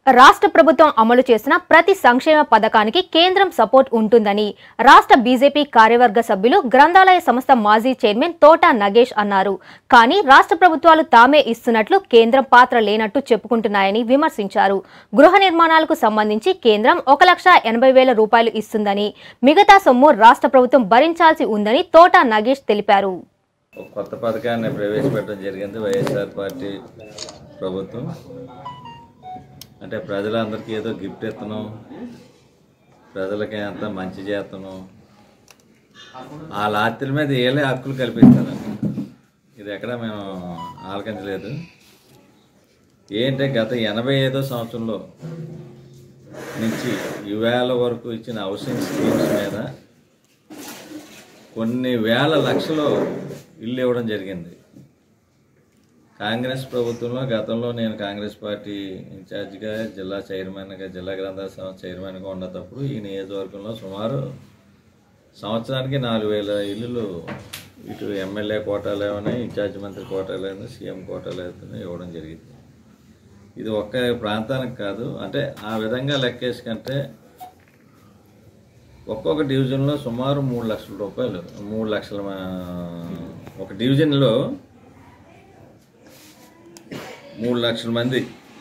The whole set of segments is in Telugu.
రాష్ట్ర ప్రభుత్వం అమలు చేసిన ప్రతి సంక్షేమ పథకానికి కేంద్రం సపోర్ట్ ఉంటుందని రాష్ట్ర బీజేపీ కార్యవర్గ సభ్యులు గ్రంథాలయ సంస్థ మాజీ చైర్మన్ తోటా నగేష్ అన్నారు కానీ రాష్ట్ర ప్రభుత్వాలు తామే ఇస్తున్నట్లు కేంద్రం పాత్ర లేనట్టు చెప్పుకుంటున్నాయని విమర్శించారు గృహ నిర్మాణాలకు సంబంధించి కేంద్రం ఒక లక్ష ఎనభై వేల రూపాయలు ఇస్తుందని మిగతా సొమ్ము రాష్ట్ర ప్రభుత్వం భరించాల్సి ఉందని తోటా నగేష్ తెలిపారు ఒక కొత్త పథకాన్ని ప్రవేశపెట్టడం జరిగింది వైఎస్ఆర్ పార్టీ ప్రభుత్వం అంటే ప్రజలందరికీ ఏదో గిఫ్ట్ ఇస్తున్నాం ప్రజలకి అంతా మంచి చేస్తున్నాం ఆ లాత్రిల మీద ఏలే హక్కులు కల్పిస్తారండి ఇది ఎక్కడ మేము ఆలకించలేదు ఏంటంటే గత ఎనభై ఐదో సంవత్సరంలో నుంచి ఈవేళ వరకు ఇచ్చిన హౌసింగ్ స్కీమ్స్ మీద కొన్ని వేల లక్షలు ఇల్లు ఇవ్వడం జరిగింది కాంగ్రెస్ ప్రభుత్వంలో గతంలో నేను కాంగ్రెస్ పార్టీ ఇన్ఛార్జిగా జిల్లా చైర్మన్గా జిల్లా గ్రంథాల సంస్థ చైర్మన్గా ఉన్నప్పుడు ఈ నియోజకవర్గంలో సుమారు సంవత్సరానికి నాలుగు వేల ఇల్లులు ఇటు ఎమ్మెల్యే కోటాలు ఏమైనా ఇన్ఛార్జ్ మంత్రి కోటాలు ఏమైనా సీఎం కోటాలు ఏమైనా ఇవ్వడం జరిగింది ఇది ఒక్క ప్రాంతానికి కాదు అంటే ఆ విధంగా లెక్కేసుకంటే ఒక్కొక్క డివిజన్లో సుమారు మూడు లక్షల రూపాయలు మూడు లక్షల ఆ, ఒక డివిజన్లో మూడు లక్షల మంది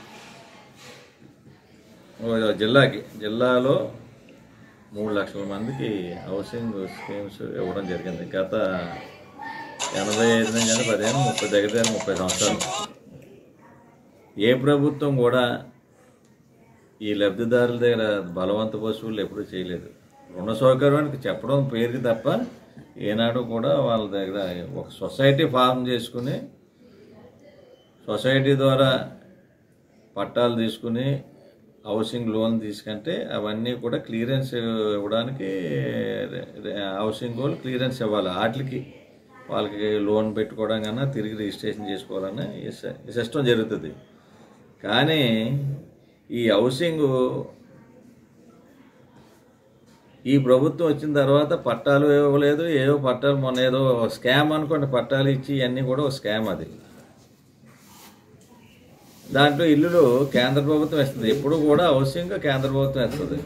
ఓ జిల్లాకి జిల్లాలో మూడు లక్షల మందికి హౌసింగ్ స్కీమ్స్ ఇవ్వడం జరిగింది గత ఎనభై ఐదు నుంచి అంటే పదిహేను ముప్పై దగ్గర దగ్గర ముప్పై సంవత్సరాలు ఏ ప్రభుత్వం కూడా ఈ లబ్ధిదారుల దగ్గర బలవంత వసూళ్ళు ఎప్పుడూ చేయలేదు రుణ సౌకర్యానికి చెప్పడం పేరుకి తప్ప ఏనాడు కూడా వాళ్ళ దగ్గర ఒక సొసైటీ ఫామ్ చేసుకుని సొసైటీ ద్వారా పట్టాలు తీసుకుని హౌసింగ్ లోన్ తీసుకుంటే అవన్నీ కూడా క్లియరెన్స్ ఇవ్వడానికి హౌసింగ్ వాళ్ళు క్లియరెన్స్ ఇవ్వాలి వాటికి వాళ్ళకి లోన్ పెట్టుకోవడం కన్నా తిరిగి రిజిస్ట్రేషన్ చేసుకోవాలని ఈ స- ఈ సిస్టమ్ జరుగుతుంది కానీ ఈ హౌసింగ్ ఈ ప్రభుత్వం వచ్చిన తర్వాత పట్టాలు ఇవ్వలేదు ఏవో పట్టాలు మొన్న ఏదో స్కామ్ అనుకోండి పట్టాలు ఇచ్చి ఇవన్నీ కూడా ఒక స్కామ్ అది దాంట్లో ఇల్లులు కేంద్ర ప్రభుత్వం ఇస్తుంది ఎప్పుడు కూడా హౌసింగ్ కేంద్ర ప్రభుత్వం ఇస్తుంది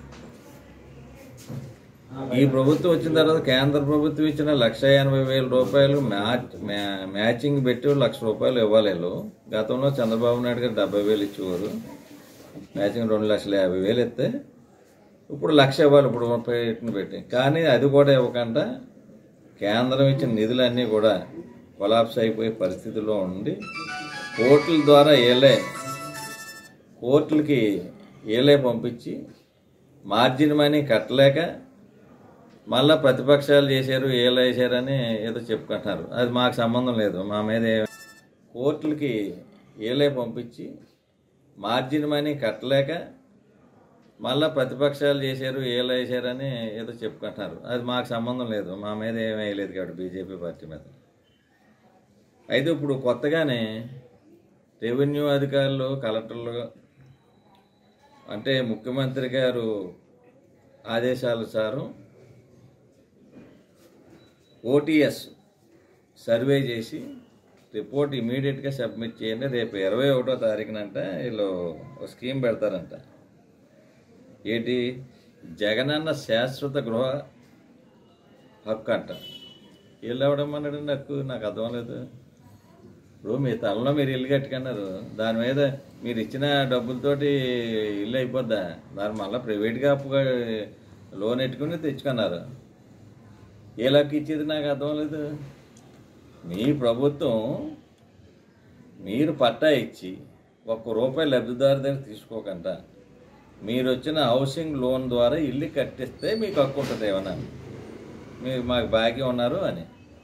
ఈ ప్రభుత్వం వచ్చిన తర్వాత కేంద్ర ప్రభుత్వం ఇచ్చిన లక్ష ఎనభై వేల రూపాయలు మ్యాచ్ మ్యా- మ్యాచింగ్ పెట్టి లక్ష రూపాయలు ఇవ్వాలి వీళ్ళు గతంలో చంద్రబాబు నాయుడు గారు డెబ్బై వేలు ఇచ్చేవారు మ్యాచింగ్ రెండు లక్షల యాభై వేలు ఇస్తే ఇప్పుడు లక్ష ఇవ్వాలి ఇప్పుడు ముప్పై ఎట్టుని పెట్టి కానీ అది కూడా ఇవ్వకుండా కేంద్రం ఇచ్చిన నిధులన్నీ కూడా కొలాప్స్ అయిపోయే పరిస్థితిలో ఉండి కోర్టుల ద్వారా ఏలే కోర్టులకి ఏలే పంపించి మార్జిన్ మనీ కట్టలేక మళ్ళా ప్రతిపక్షాలు చేశారు ఏలా వేసారని ఏదో చెప్పుకుంటున్నారు అది మాకు సంబంధం లేదు మా మీద ఏ- కోర్టులకి ఏలే పంపించి మార్జిన్ మనీ కట్టలేక మళ్ళా ప్రతిపక్షాలు చేశారు ఏలా వేసారని ఏదో చెప్పుకుంటున్నారు అది మాకు సంబంధం లేదు మా మీద ఏమీ వేయలేదు కాబట్టి బీజేపీ పార్టీ మీద అయితే ఇప్పుడు కొత్తగానే రెవెన్యూ అధికారులు కలెక్టర్లు అంటే ముఖ్యమంత్రి గారు ఆదేశాల సారు ఓటీఎస్ సర్వే చేసి రిపోర్ట్ ఇమీడియట్గా సబ్మిట్ చేయండి రేపు ఇరవై ఒకటో తారీఖునంట వీళ్ళు ఒక స్కీమ్ పెడతారంట ఏంటి జగనన్న శాశ్వత గృహ హక్కు అంట వీళ్ళు ఎవడమ్మన్నాడండి హక్కు నాకు అర్థం లేదు ఇప్పుడు మీ తలలో మీరు ఇల్లు కట్టుకున్నారు దాని మీద మీరు ఇచ్చిన డబ్బులతోటి ఇల్లు అయిపోద్దా దాని మళ్ళీ ప్రైవేట్గా అప్పుగా లోన్ పెట్టుకుని తెచ్చుకున్నారు ఏ లెక్క ఇచ్చేది నాకు అర్థం లేదు మీ ప్రభుత్వం మీరు పట్టా ఇచ్చి ఒక్క రూపాయి లబ్ధిదారు దగ్గర తీసుకోకుండా మీరు వచ్చిన హౌసింగ్ లోన్ ద్వారా ఇల్లు కట్టిస్తే మీకు హక్కు ఉంటుంది ఏమన్నా మీరు మాకు బాకీ ఉన్నారు అని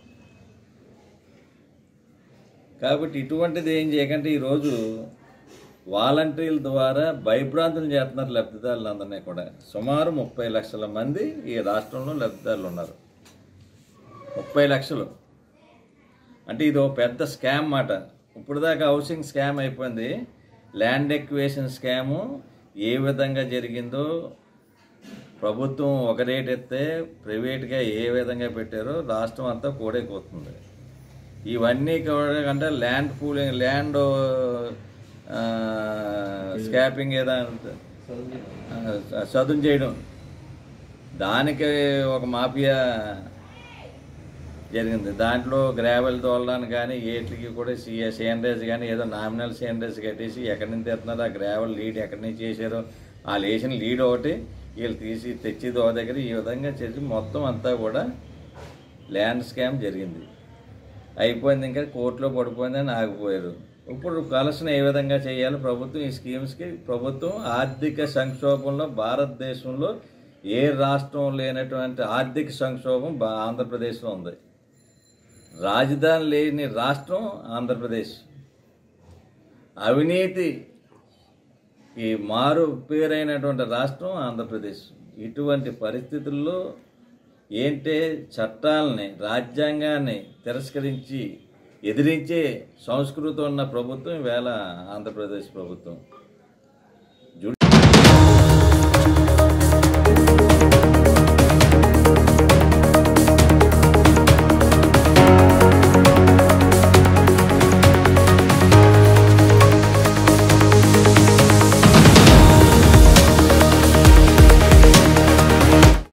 కాబట్టి ఇటువంటిది ఏం చేయకంటే ఈరోజు వాలంటీర్ల ద్వారా భయభ్రాంతులు చేస్తున్నారు లబ్ధిదారులందరినీ కూడా సుమారు ముప్పై లక్షల మంది ఈ రాష్ట్రంలో లబ్ధిదారులు ఉన్నారు ముప్పై లక్షలు అంటే ఇది ఒక పెద్ద స్కామ్ మాట ఇప్పుడు దాకా హౌసింగ్ స్కామ్ అయిపోయింది ల్యాండ్ ఎక్వేషన్ స్కాము ఏ విధంగా జరిగిందో ప్రభుత్వం ఒక రేట్ ఎత్తే ప్రైవేట్గా ఏ విధంగా పెట్టారో రాష్ట్రం అంతా కూడైపోతుంది ఇవన్నీ కూడా అంటే ల్యాండ్ పూలింగ్ ల్యాండ్ ఆ, స్కాపింగ్ ఏదో అంట- ఆ, చదును చేయడం దానికి ఒక మాఫియా జరిగింది దాంట్లో గ్రావెల్ తోలడానికి కానీ ఏట్లకి కూడా సీ- సేనరేజ్ కానీ ఏదో నామినల్ సేనరేజ్ కట్టేసి ఎక్కడి నుంచి తెస్తున్నారు ఆ గ్రావెల్ లీడ్ ఎక్కడి నుంచి చేశారో వాళ్ళు వేసిన లీడ్ ఒకటి వీళ్ళు తీసి తెచ్చి దో దగ్గర ఈ విధంగా చేసి మొత్తం అంతా కూడా ల్యాండ్ స్కామ్ జరిగింది అయిపోయింది ఇంకా కోర్టులో పడిపోయిందని ఆగిపోయారు ఇప్పుడు కలెక్షన్ ఏ విధంగా చేయాలి ప్రభుత్వం ఈ స్కీమ్స్కి ప్రభుత్వం ఆర్థిక సంక్షోభంలో భారతదేశంలో ఏ రాష్ట్రం లేనటువంటి ఆర్థిక సంక్షోభం బా ఆంధ్రప్రదేశ్లో ఉంది రాజధాని లేని రాష్ట్రం ఆంధ్రప్రదేశ్ అవినీతి ఈ మారు పేరైనటువంటి రాష్ట్రం ఆంధ్రప్రదేశ్ ఇటువంటి పరిస్థితుల్లో ఏంటే చట్టాలని రాజ్యాంగాన్ని తిరస్కరించి ఎదిరించే సంస్కృతి ఉన్న ప్రభుత్వం ఈవేళ ఆంధ్రప్రదేశ్ ప్రభుత్వం